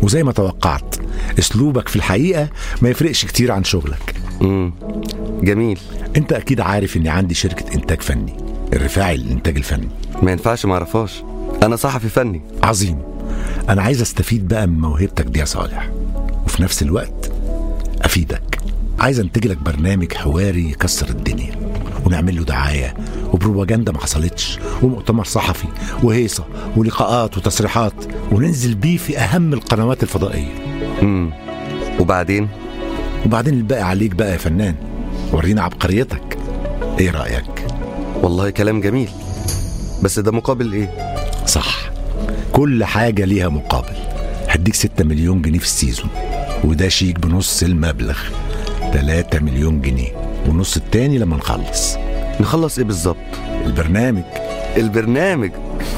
وزي ما توقعت اسلوبك في الحقيقه ما يفرقش كتير عن شغلك امم جميل انت اكيد عارف اني عندي شركه انتاج فني الرفاعي للانتاج الفني ما ينفعش ما اعرفهاش انا صحفي فني عظيم انا عايز استفيد بقى من موهبتك دي يا صالح وفي نفس الوقت افيدك عايز انتج لك برنامج حواري يكسر الدنيا ونعمل له دعايه وبروباجندا ما حصلتش ومؤتمر صحفي وهيصه ولقاءات وتصريحات وننزل بيه في اهم القنوات الفضائيه امم وبعدين وبعدين الباقي عليك بقى يا فنان ورينا عبقريتك ايه رايك والله كلام جميل بس ده مقابل ايه صح كل حاجة ليها مقابل هديك 6 مليون جنيه في السيزون وده شيك بنص المبلغ 3 مليون جنيه والنص التاني لما نخلص نخلص ايه بالظبط البرنامج البرنامج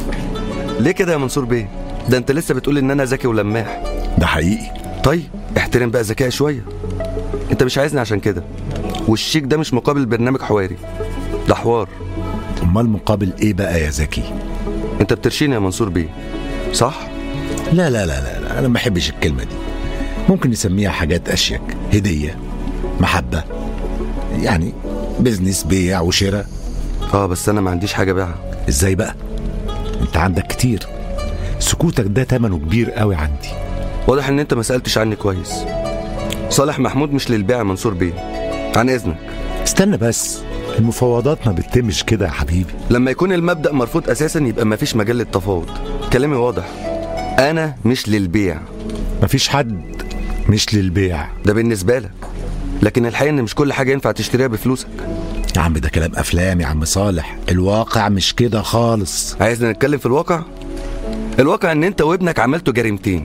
ليه كده يا منصور بيه ده انت لسه بتقول ان انا ذكي ولماح ده حقيقي طيب احترم بقى ذكائي شويه انت مش عايزني عشان كده والشيك ده مش مقابل برنامج حواري ده حوار امال مقابل ايه بقى يا زكي انت بترشيني يا منصور بيه صح لا لا لا لا, لا انا ما بحبش الكلمة دي ممكن نسميها حاجات اشيك هدية محبة يعني بزنس بيع وشراء اه بس انا ما عنديش حاجه بيعها ازاي بقى انت عندك كتير سكوتك ده تمنه كبير قوي عندي واضح ان انت ما سالتش عني كويس صالح محمود مش للبيع يا منصور بيه عن اذنك استنى بس المفاوضات ما بتتمش كده يا حبيبي لما يكون المبدا مرفوض اساسا يبقى ما فيش مجال للتفاوض كلامي واضح انا مش للبيع مفيش حد مش للبيع ده بالنسبه لك لكن الحقيقه ان مش كل حاجه ينفع تشتريها بفلوسك يا عم ده كلام افلام يا عم صالح الواقع مش كده خالص عايزنا نتكلم في الواقع الواقع ان انت وابنك عملتوا جريمتين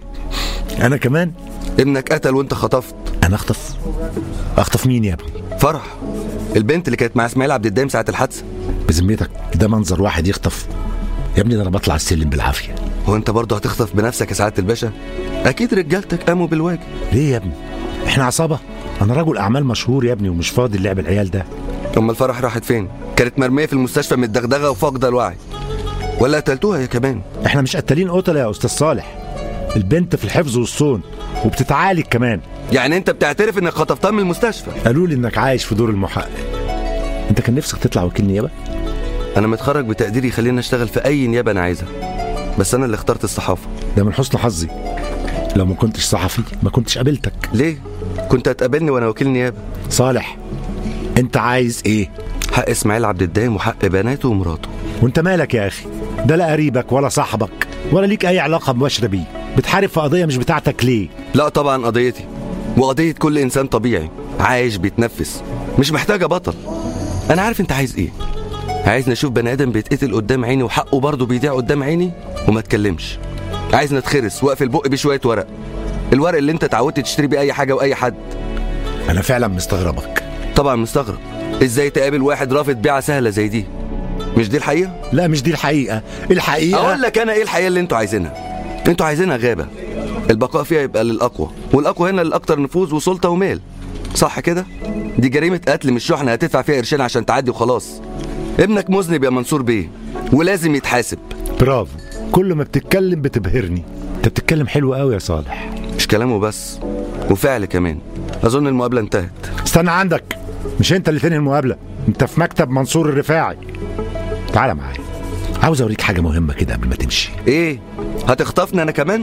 انا كمان ابنك قتل وانت خطفت انا اخطف اخطف مين يا ابني فرح البنت اللي كانت مع اسماعيل عبد الدايم ساعه الحادثه بذمتك ده منظر واحد يخطف يا ابني ده انا بطلع السلم بالعافيه هو انت برضه هتخطف بنفسك يا سعاده الباشا اكيد رجالتك قاموا بالواجب ليه يا ابني احنا عصابه انا رجل اعمال مشهور يا ابني ومش فاضي لعب العيال ده اما الفرح راحت فين كانت مرميه في المستشفى متدغدغه وفاقده الوعي ولا قتلتوها يا كمان احنا مش قتالين قتله يا استاذ صالح البنت في الحفظ والصون وبتتعالج كمان يعني انت بتعترف انك خطفتها من المستشفى قالوا لي انك عايش في دور المحقق انت كان نفسك تطلع وكيل نيابه انا متخرج بتقديري يخليني اشتغل في اي نيابه انا عايزها بس انا اللي اخترت الصحافه ده من حسن حظي لو ما كنتش صحفي ما كنتش قابلتك ليه كنت هتقابلني وانا وكيل نيابه صالح انت عايز ايه حق اسماعيل عبد الدايم وحق بناته ومراته وانت مالك يا اخي ده لا قريبك ولا صاحبك ولا ليك اي علاقه مباشره بيه بتحارب في قضيه مش بتاعتك ليه لا طبعا قضيتي وقضيه كل انسان طبيعي عايش بيتنفس مش محتاجه بطل انا عارف انت عايز ايه عايزني اشوف بني ادم بيتقتل قدام عيني وحقه برضه بيضيع قدام عيني وما اتكلمش عايزني اتخرس واقفل بقي بشويه ورق الورق اللي انت اتعودت تشتري بيه اي حاجه واي حد انا فعلا مستغربك طبعا مستغرب ازاي تقابل واحد رافض بيعه سهله زي دي مش دي الحقيقه لا مش دي الحقيقه الحقيقه اقول لك انا ايه الحقيقه اللي انتوا عايزينها انتوا عايزينها غابه البقاء فيها يبقى للاقوى والاقوى هنا للاكثر نفوذ وسلطه ومال صح كده دي جريمه قتل مش شحنه هتدفع فيها قرشين عشان تعدي وخلاص ابنك مذنب يا منصور بيه ولازم يتحاسب برافو كل ما بتتكلم بتبهرني انت بتتكلم حلو قوي يا صالح مش كلامه بس وفعل كمان اظن المقابله انتهت استنى عندك مش انت اللي تنهي المقابله انت في مكتب منصور الرفاعي تعالى معايا عاوز اوريك حاجه مهمه كده قبل ما تمشي ايه هتخطفني انا كمان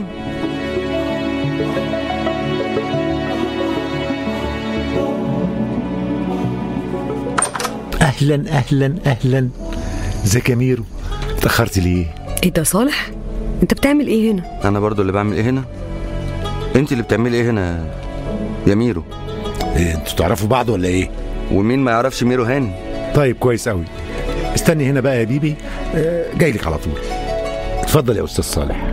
اهلا اهلا اهلا ازيك يا ميرو اتاخرت ليه ايه ده صالح انت بتعمل ايه هنا انا برضو اللي بعمل ايه هنا انت اللي بتعملي ايه هنا يا ميرو إيه انتوا تعرفوا بعض ولا ايه ومين ما يعرفش ميرو هاني طيب كويس قوي استني هنا بقى يا بيبي آه، جاي لك على طول اتفضل يا استاذ صالح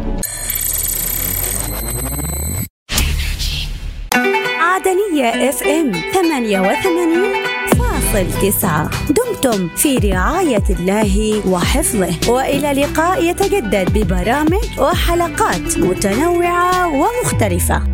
عدنية اف ام 88 فاصل تسعة دمتم في رعاية الله وحفظه وإلى لقاء يتجدد ببرامج وحلقات متنوعة ومختلفة